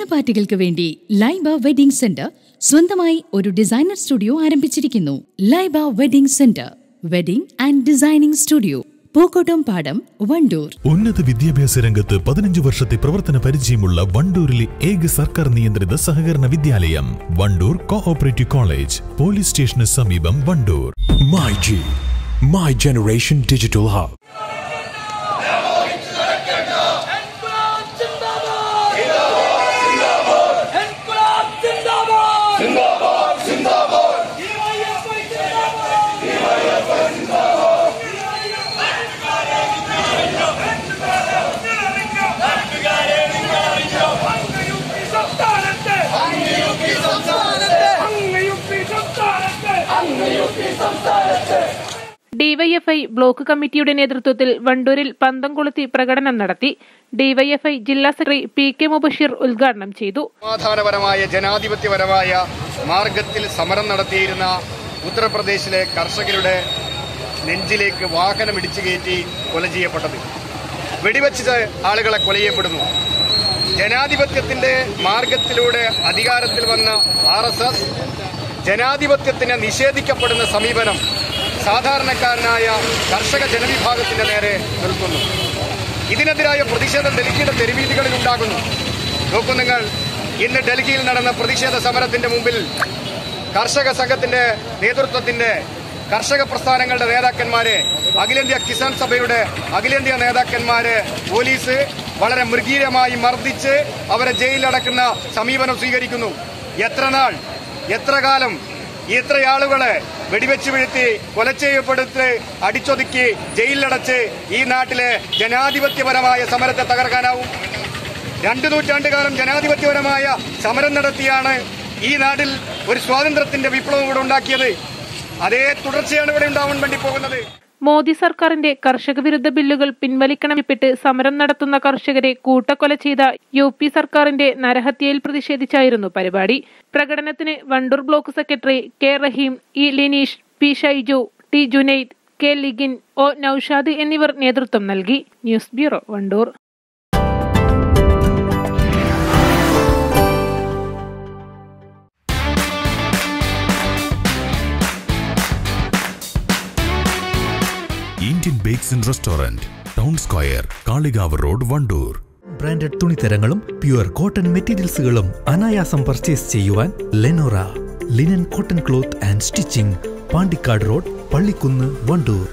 വിരുന്ന് പാർട്ടികൾക്ക് വേണ്ടി ലൈബ വെഡിംഗ് സെന്റർ സ്വന്തമായി ഒരു ഡിസൈനർ സ്റ്റുഡിയോ ആരംഭിച്ചിരിക്കുന്നു Laiba wedding centre wedding and designing studio Pookkottumpadam Wandoor ഉന്നത വിദ്യാഭ്യാസ രംഗത്ത് പതിനഞ്ച് വർഷത്തെ പ്രവർത്തന പരിചയമുള്ള വണ്ടൂരിലെ ഏക സർക്കാർ നിയന്ത്രിത സഹകരണ വിദ്യാലയം വണ്ടൂർ കോഓപ്പറേറ്റീവ് കോളേജ് പോലീസ് സ്റ്റേഷന് സമീപം Wandoor My G, My Generation Digital Hub. ഇൻക്ലാബ് സിന്ദാബാദ് സിന്ദാബാദ് സിന്ദാബാദ് ഡിവൈഎഫ്ഐ സിന്ദാബാദ് സംസ്ഥാനത്തെ അങ്ങ് യു പി സംസ്ഥാനത്തെ അങ്ങ് യു പി സംസ്ഥാനത്തെ ഡിവൈഎഫ്ഐ ബ്ലോക്ക് കമ്മിറ്റിയുടെ നേതൃത്വത്തിൽ വണ്ടൂരിൽ പന്തം കൊളുത്തി പ്രകടനം നടത്തി ഡിവൈഎഫ്ഐ ജില്ലാ സെക്രട്ടറി പി കെ മുബഷീർ ഉദ്ഘാടനം ചെയ്തു സമാധാനപരമായ ജനാധിപത്യപരമായ മാർഗത്തിൽ സമരം നടത്തിയിരുന്ന ഉത്തർപ്രദേശിലെ കർഷകരുടെ നെഞ്ചിലേക്ക് വാഹനം ഇടിച്ചു കയറ്റി കൊല ചെയ്യപ്പെട്ടത് വെടിവെച്ച് ആളുകളെ കൊല ചെയ്യപ്പെടുന്നു ജനാധിപത്യത്തിന്റെ മാർഗത്തിലൂടെ അധികാരത്തിൽ വന്ന ആർ എസ് എസ് ജനാധിപത്യത്തിന് നിഷേധിക്കപ്പെടുന്ന സമീപനം സാധാരണക്കാരനായ കർഷക ജനവിഭാഗത്തിന്റെ നേരെ നിൽക്കുന്നു ഇതിനെതിരായ പ്രതിഷേധം ഡൽഹിയുടെ തെരുവീതികളിൽ ഉണ്ടാകുന്നു നോക്കൂ നിങ്ങൾ ഇന്ന് ഡൽഹിയിൽ നടന്ന പ്രതിഷേധ സമരത്തിന്റെ മുമ്പിൽ കർഷക സംഘത്തിന്റെ നേതൃത്വത്തിന്റെ കർഷക പ്രസ്ഥാനങ്ങളുടെ നേതാക്കന്മാരെ അഖിലേന്ത്യാ കിസാൻ സഭയുടെ അഖിലേന്ത്യാ നേതാക്കന്മാരെ പോലീസ് വളരെ മൃഗീയമായി മർദ്ദിച്ച് അവരെ ജയിലിലടക്കുന്ന സമീപനം സ്വീകരിക്കുന്നു എത്ര നാൾ എത്ര കാലം ഇത്ര ആളുകളെ വെടിവെച്ച് വീഴ്ത്തി കൊല ചെയ്യപ്പെടുത്തി അടിച്ചൊതുക്കി ജയിലിലടച്ച് ഈ നാട്ടിലെ ജനാധിപത്യപരമായ സമരത്തെ തകർക്കാനാവും രണ്ടു നൂറ്റാണ്ട് കാലം ജനാധിപത്യപരമായ സമരം നടത്തിയാണ് ഈ നാട്ടിൽ ഒരു സ്വാതന്ത്ര്യത്തിന്റെ വിപ്ലവം ഇവിടെ ഉണ്ടാക്കിയത് അതേ തുടർച്ചയാണ് ഇവിടെ ഉണ്ടാവാൻ വേണ്ടി പോകുന്നത് മോദി സർക്കാരിന്റെ കർഷക വിരുദ്ധ ബില്ലുകൾ പിൻവലിക്കണമെന്നിപ്പെട്ട് സമരം നടത്തുന്ന കർഷകരെ കൂട്ടക്കൊല ചെയ്ത യു പി സർക്കാരിന്റെ നരഹത്യയിൽ പ്രതിഷേധിച്ചായിരുന്നു പരിപാടി പ്രകടനത്തിന് Wandoor block secretary K Raheem E Lineesh P Shaiju T Junaid K Ligin O Naushad എന്നിവർ നേതൃത്വം നൽകി news bureau Wandoor Indian bakes and restaurant town square Kalikavu road Wandoor branded തുണിത്തരങ്ങളും പ്യുവർ കോട്ടൺ മെറ്റീരിയൽസുകളും അനായാസം പർച്ചേസ് ചെയ്യുവാൻ Lenora linen cotton cloth and stitching Pandikkad road Pallikkunnu Wandoor